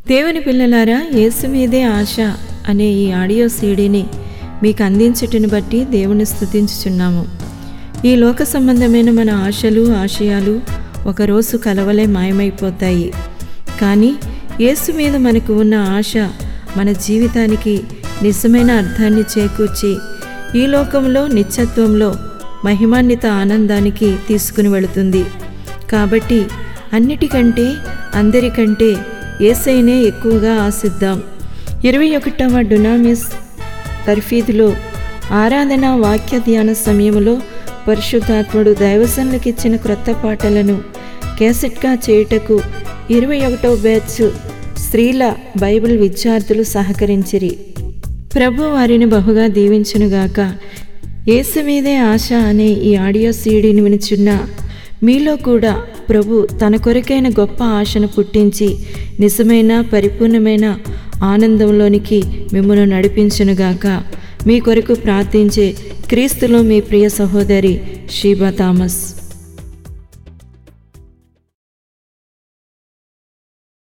దేవుని పిల్లలారా యేసు మీదే ఆశ అనే ఈ ఆడియో సీడీని మీకు అందించటను బట్టి దేవుని స్తుతించుచున్నాము ఈ లోక సంబంధమైన మన ఆశలు ఆశయాలు ఒకరోజు కలవలే మాయమైపోతాయి కానీ యేసు మీద మనకు ఉన్న ఆశ మన జీవితానికి నిజమైన అర్థాన్ని చేకూర్చి ఈ లోకంలో నిత్యత్వంలో మహిమాన్విత ఆనందానికి తీసుకుని వెళుతుంది కాబట్టి అన్నిటికంటే అందరికంటే ఏసైనే ఎక్కువగా ఆశిద్దాం ఇరవై ఒకటవ డునామిస్ తర్ఫీదులో ఆరాధన వాక్య ధ్యాన సమయంలో పరిశుద్ధాత్ముడు దైవసన్లకు ఇచ్చిన క్రొత్త పాటలను కేసెట్గా చేయుటకు ఇరవై ఒకటవ బ్యాచ్ స్త్రీల బైబిల్ విద్యార్థులు సహకరించిరి ప్రభు వారిని బహుగా దీవించునుగాక యేసు మీదే ఆశ అనే ఈ ఆడియో సీడీని వినుచున్న మీలో కూడా ప్రభు తన కొరకైన గొప్ప ఆశను పుట్టించి నిజమైన పరిపూర్ణమైన ఆనందంలోనికి మిమ్మల్ని నడిపించునుగాక మీ కొరకు ప్రార్థించే క్రీస్తులో మీ ప్రియ సహోదరి షీబా థామస్